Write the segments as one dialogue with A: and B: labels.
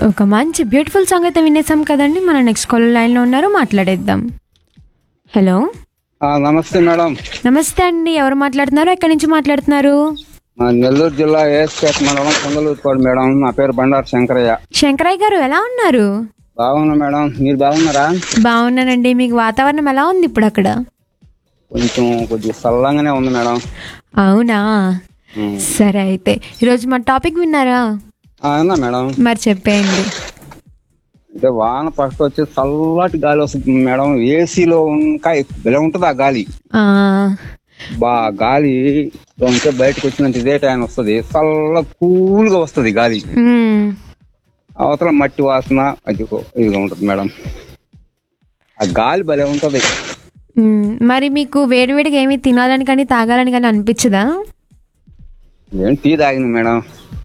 A: ఒక మంచి beautiful song అయితే వినేసాం కదండి మన నెక్స్ట్ కాల్ లైన్లో ఉన్నారు మాట్లాడేద్దాం హలో
B: ఆ, నమస్తే మేడం
A: నమస్తే అండి ఎవరు మాట్లాడుతున్నారు ఎక్కడి నుంచి మాట్లాడుతున్నారు
B: మా నెల్లూరు జిల్లా ఏఎస్పేట మండలం కొంగలూరుకోడు మేడం నా పేరు బండారు శంకరయ్య
A: శంకరయ్య గారు ఎలా ఉన్నారు
B: బాగున్నా మేడం మీరు బాగున్నారా
A: బాగున్నానండి మీకు వాతావరణం ఎలా ఉంది ఇప్పుడు అక్కడ
B: కొంచెం కొద్దిగా చల్లంగానే ఉంది మేడం
A: అవునా
B: ఉం.
A: సరే అయితే ఈరోజు మా టాపిక్ విన్నారా
B: ఆ, అవునా మేడం
A: మరి చెప్పేయండి
B: అంటే వాన ఫస్ట్ వచ్చి చల్లటి గాలి వస్తుంది మేడం ఏసీలో ఇంకా ఇలా ఉంటుంది ఆ గాలి
A: ఆ,
B: బా గాలి ఉంటే బయటకు వచ్చినంత ఇదే టైం వస్తుంది చల్ల కూల్ గా వస్తుంది గాలి
A: మ్మ్.
B: అవతల మట్టి వాసన అది ఇదిగా ఉంటుంది మేడం ఆ గాలి భలే ఉంటది
A: మ్మ్. మరి మీకు వేడివేడిగా ఏమి తినాలని కానీ తాగాలని కానీ అనిపించదా
B: ఏం టీ తాగింది మేడం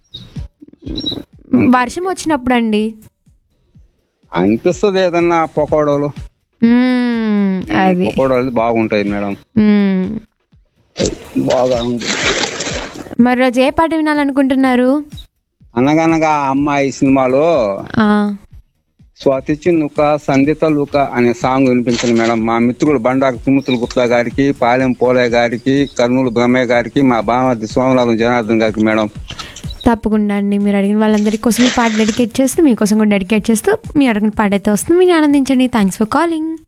A: వర్షం వచ్చినప్పుడు అండి
B: అనిపిస్తుంది ఏదన్నా పకోడోలు
A: మ్మ్. అది
B: పకోడోలు బాగుంటాయి మేడం
A: మ్మ్.
B: బాగా ఉంది
A: మరి రోజు ఏ పాట వినాలనుకుంటున్నారు
B: అనగనగా అమ్మాయి సినిమాలో
A: ఆ,
B: స్వాతి చిన్నుక సంధిత లుక అనే సాంగ్ వినిపించింది మేడం మా మిత్రుడు బండాకు తిమ్ముతులు గుప్తా గారికి పాలెం పోలే గారికి కర్నూలు బ్రహ్మయ్య గారికి మా బామర్ది సోమనాథం జనార్దన్ గారికి మేడం
A: తప్పకుండా అండి మీరు అడిగిన వాళ్ళందరి కోసం ఈ పాట డెడికేట్ చేస్తూ మీకోసం కూడా డెడికేట్ చేస్తూ మీ అడిగిన పాట అయితే వస్తుంది మీరు ఆనందించండి థ్యాంక్స్ ఫర్ కాలింగ్